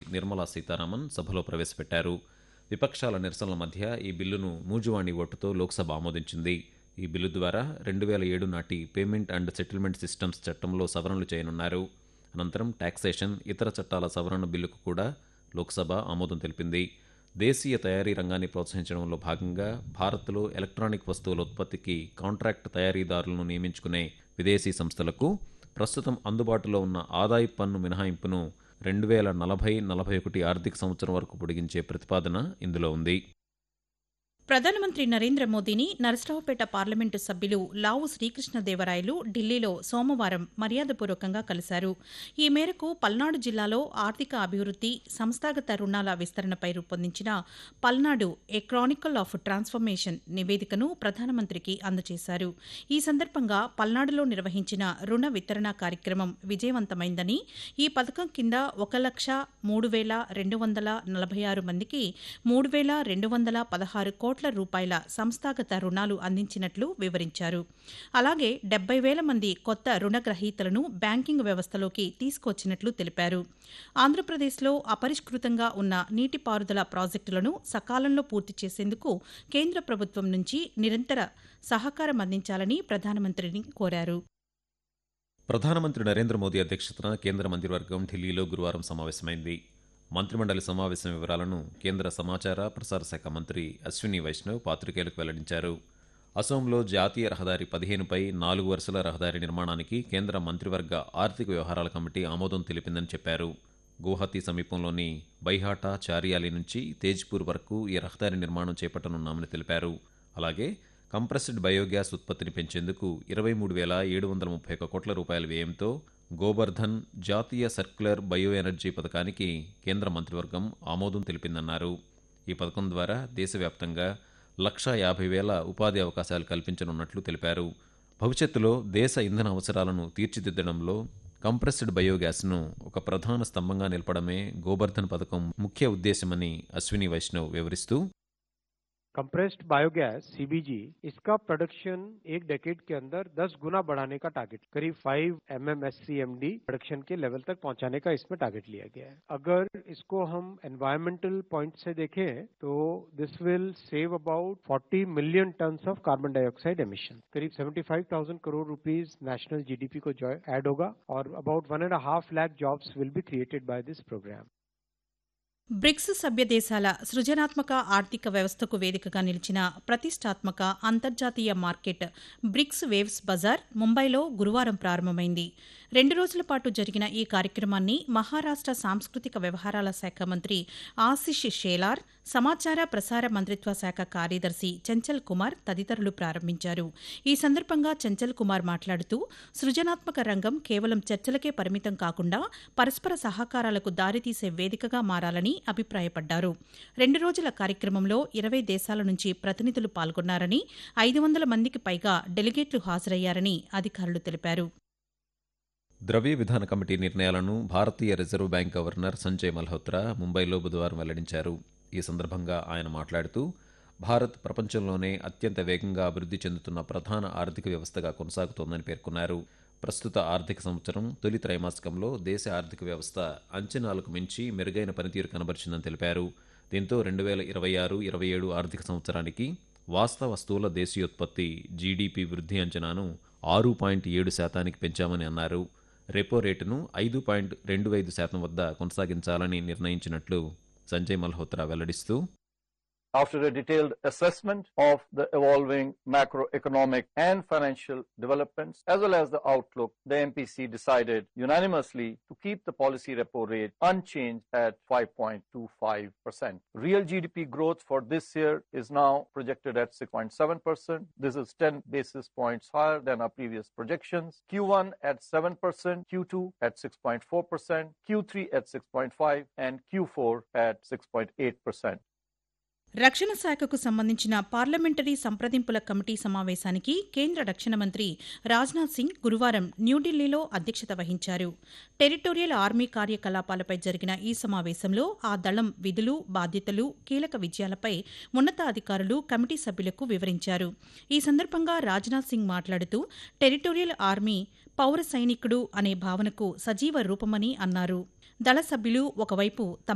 నిర్మలా సీతారామన్ సభలో ప్రవేశపెట్టారు విపక్షాల నిరసనల మధ్య ఈ బిల్లును మూజువాణి ఓటుతో లోక్సభ ఆమోదించింది ఈ బిల్లు ద్వారా రెండు వేల ఏడు నాటి పేమెంట్ అండ్ సెటిల్మెంట్ సిస్టమ్స్ చట్టంలో సవరణలు చేయనున్నారు అనంతరం టాక్సేషన్ ఇతర చట్టాల సవరణ బిల్లుకు కూడా లోక్సభ ఆమోదం తెలిపింది దేశీయ తయారీ రంగాన్ని ప్రోత్సహించడంలో భాగంగా భారత్లో ఎలక్ట్రానిక్ వస్తువుల ఉత్పత్తికి కాంట్రాక్ట్ తయారీదారులను నియమించుకునే విదేశీ సంస్థలకు ప్రస్తుతం అందుబాటులో ఉన్న ఆదాయ పన్ను మినహాయింపును రెండు వేల నలభై నలభై ఒకటి ఆర్థిక సంవత్సరం వరకు పొడిగించే ప్రతిపాదన ఇందులో ఉంది ప్రధానమంత్రి నరేంద్ర మోదీని నరసరావుపేట పార్లమెంటు సభ్యులు లావు శ్రీకృష్ణదేవరాయలు ఢిల్లీలో సోమవారం మర్యాదపూర్వకంగా కలిశారు ఈ మేరకు పల్నాడు జిల్లాలో ఆర్థిక అభివృద్ది సంస్థాగత రుణాల విస్తరణపై రూపొందించిన Palnadu a chronicle of transformation నివేదికను ప్రధానమంత్రికి అందజేశారు ఈ సందర్భంగా పల్నాడులో నిర్వహించిన రుణ వితరణ కార్యక్రమం విజయవంతమైందని ఈ పథకం కింద ఒక లక్ష మూడు వేల రెండు వందల నలభై ఆరు మందికి మూడు వేల రెండు వందల పదహారు కోట్ల రూపాయల సంస్థాగత రుణాలు అందించినట్లు వివరించారు అలాగే డెబ్బై వేల మంది కొత్త రుణగ్రహీతలను బ్యాంకింగ్ వ్యవస్థలోకి తీసుకొచ్చినట్లు తెలిపారు ఆంధ్రప్రదేశ్లో అపరిష్కృతంగా ఉన్న నీటిపారుదల ప్రాజెక్టులను సకాలంలో పూర్తి చేసేందుకు కేంద్ర ప్రభుత్వం నుంచి నిరంతర సహకారం అందించాలని ప్రధానమంత్రిని కోరారు ప్రధానమంత్రి నరేంద్ర మోదీ అధ్యక్షతన కేంద్ర మంత్రివర్గం ఢిల్లీలో గురువారం సమావేశమైంది మంత్రిమండలి సమావేశం వివరాలను కేంద్ర సమాచార ప్రసార శాఖ మంత్రి అశ్విని వైష్ణవ్ పాత్రికేయులకు వెల్లడించారు అసోంలో జాతీయ రహదారి పదిహేనుపై నాలుగు వరుసల రహదారి నిర్మాణానికి కేంద్ర మంత్రివర్గ ఆర్థిక వ్యవహారాల కమిటీ ఆమోదం తెలిపిందని చెప్పారు గువాహతి సమీపంలోని బైహాటా చారియాలి నుంచి తేజ్పూర్ వరకు ఈ రహదారి నిర్మాణం చేపట్టనున్నామని తెలిపారు అలాగే కంప్రెస్డ్ బయోగ్యాస్ ఉత్పత్తిని పెంచేందుకు ఇరవై మూడు వేల ఏడు వందల ముప్పై ఒక కోట్ల రూపాయల వ్యయంతో గోబర్ధన్ జాతీయ సర్క్యులర్ బయో ఎనర్జీ పథకానికి కేంద్ర మంత్రివర్గం ఆమోదం తెలిపిందన్నారు ఈ పథకం ద్వారా దేశవ్యాప్తంగా లక్షా యాభై వేల ఉపాధి అవకాశాలు కల్పించనున్నట్లు తెలిపారు భవిష్యత్తులో దేశ ఇంధన అవసరాలను తీర్చిదిద్దడంలో కంప్రెస్డ్ బయోగ్యాస్ను ఒక ప్రధాన స్తంభంగా నిలపడమే గోబర్ధన్ పథకం ముఖ్య ఉద్దేశమని అశ్విని వైష్ణవ్ వివరిస్తూ कंप्रेस्ड बायोगैस सीबीजी इसका प्रोडक्शन एक डेकेड के अंदर 10 गुना बढ़ाने का टारगेट करीब 5 एमएमएससीएमडी प्रोडक्शन के लेवल तक पहुंचाने का इसमें टारगेट लिया गया है अगर इसको हम एनवायरमेंटल पॉइंट से देखें तो this will save about 40 million tons of carbon dioxide emission करीब 75,000 करोड़ रुपीस नेशनल जीडीपी को जो ऐड होगा और about one and half lakh jobs will be created by this programme BRICS సభ్య దేశాల సృజనాత్మక ఆర్థిక వ్యవస్థకు వేదికగా నిలిచిన ప్రతిష్టాత్మక అంతర్జాతీయ మార్కెట్ బ్రిక్స్ వేవ్స్ బజార్ ముంబైలో గురువారం ప్రారంభమైంది రెండు రోజుల పాటు జరిగిన ఈ కార్యక్రమాన్ని మహారాష్ట సాంస్కృతిక వ్యవహారాల శాఖ మంత్రి ఆశిష్ షేలార్ సమాచార ప్రసార మంత్రిత్వ శాఖ కార్యదర్శి చెంచల్ కుమార్ తదితరులు ప్రారంభించారు ఈ సందర్భంగా చెంచల్ కుమార్ మాట్లాడుతూ సృజనాత్మక రంగం కేవలం చర్చలకే పరిమితం కాకుండా పరస్పర సహకారాలకు దారితీసే వేదికగా మారాలని అభిప్రాయపడ్డారు రెండు రోజుల కార్యక్రమంలో ఇరవై దేశాల నుంచి ప్రతినిధులు పాల్గొన్నారని ఐదు వందల మందికి పైగా డెలిగేట్లు హాజరయ్యారని అధికారులు తెలిపారు ద్రవ్య విధాన కమిటీ నిర్ణయాలను భారతీయ reserve bank governor Sanjay Malhotra ముంబైలో బుధవారం వెల్లడించారు ఈ సందర్భంగా ఆయన మాట్లాడుతూ భారత్ ప్రపంచంలోనే అత్యంత వేగంగా అభివృద్ధి చెందుతున్న ప్రధాన ఆర్థిక వ్యవస్థగా కొనసాగుతోందని పేర్కొన్నారు ప్రస్తుత ఆర్థిక సంవత్సరం తొలి త్రైమాసికంలో దేశ ఆర్థిక వ్యవస్థ అంచనాలకు మించి మెరుగైన పనితీరు కనబరిచిందని తెలిపారు దీంతో రెండు వేల ఇరవై ఆరు ఇరవై ఏడు ఆర్థిక సంవత్సరానికి వాస్తవ స్థూల దేశీయోత్పత్తి జీడీపీ వృద్ధి అంచనాను ఆరు పాయింట్ ఏడు శాతానికి పెంచామని అన్నారు రెపో రేటును ఐదు పాయింట్ రెండు ఐదు శాతం వద్ద కొనసాగించాలని నిర్ణయించినట్లు Sanjay Malhotra వెల్లడిస్తూ After a detailed assessment of the evolving macroeconomic and financial developments, as well as the outlook, the MPC decided unanimously to keep the policy repo rate unchanged at 5.25%. Real GDP growth for this year is now projected at 6.7%. This is 10 basis points higher than our previous projections. Q1 at 7%, Q2 at 6.4%, Q3 at 6.5%, and Q4 at 6.8%. రక్షణ శాఖకు సంబంధించిన parliamentary సంప్రదింపుల committee సమావేశానికి కేంద్ర రక్షణ మంత్రి రాజ్నాథ్ సింగ్ గురువారం న్యూఢిల్లీలో అధ్యక్షత వహించారు టెరిటోరియల్ ఆర్మీ కార్యకలాపాలపై జరిగిన ఈ సమావేశంలో ఆ దళం విధులు బాధ్యతలు కీలక విజయాలపై ఉన్నతాధికారులు కమిటీ సభ్యులకు వివరించారు ఈ సందర్భంగా రాజ్నాథ్ సింగ్ మాట్లాడుతూ టెరిటోరియల్ ఆర్మీ పౌర సైనికుడు అనే భావనకు సజీవ రూపమని అన్నారు దళ సభ్యులు ఒకవైపు తమ